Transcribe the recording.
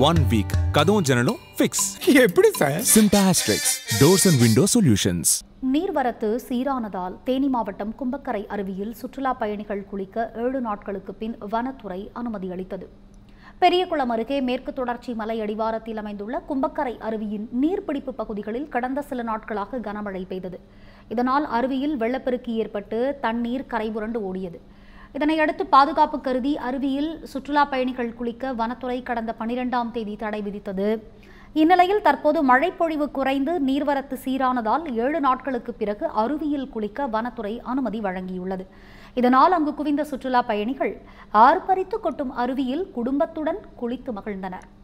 one week கதவும் ஜன்னலும் fix எப்படி சார் சிம்டாஸ்ட்ரிக்ஸ் டோர்ஸ் அண்ட் விண்டோ சொல்யூஷன்ஸ் நீர்வரத்து சீரானதால் தேனி மாவட்டம் கும்பக்கரை அருவியில் சுற்றுலா பயணிகள் குளிக்க ஏழு நாட்களுக்கு பின் வனத்துறை அனுமதி அளித்தது பெரியகுளம் அருகே மேற்கு தொடர்ச்சி மலை அடிவாரத்தில் அமைந்துள்ள கும்பக்கரை அருவியின் நீர்பிடிப்பு பகுதிகளில் கடந்த சில நாட்களாக கனமழை பெய்தது இதனால் அருவியில் வெள்ளப்பெருக்கு ஏற்பட்டு தண்ணீர் கரைபுரண்டு ஓடியது இதனையடுத்து பாதுகாப்பு கருதி அருவியில் சுற்றுலா பயணிகள் குளிக்க வனத்துறை கடந்த பனிரெண்டாம் தேதி தடை விதித்தது இந்நிலையில் தற்போது மழைப்பொழிவு குறைந்து நீர்வரத்து சீரானதால் ஏழு நாட்களுக்கு பிறகு அருவியில் குளிக்க வனத்துறை அனுமதி வழங்கியுள்ளது இதனால் அங்கு குவிந்த சுற்றுலா பயணிகள் ஆர்ப்பரித்து கொட்டும் அருவியில் குடும்பத்துடன் குளித்து மகிழ்ந்தனர்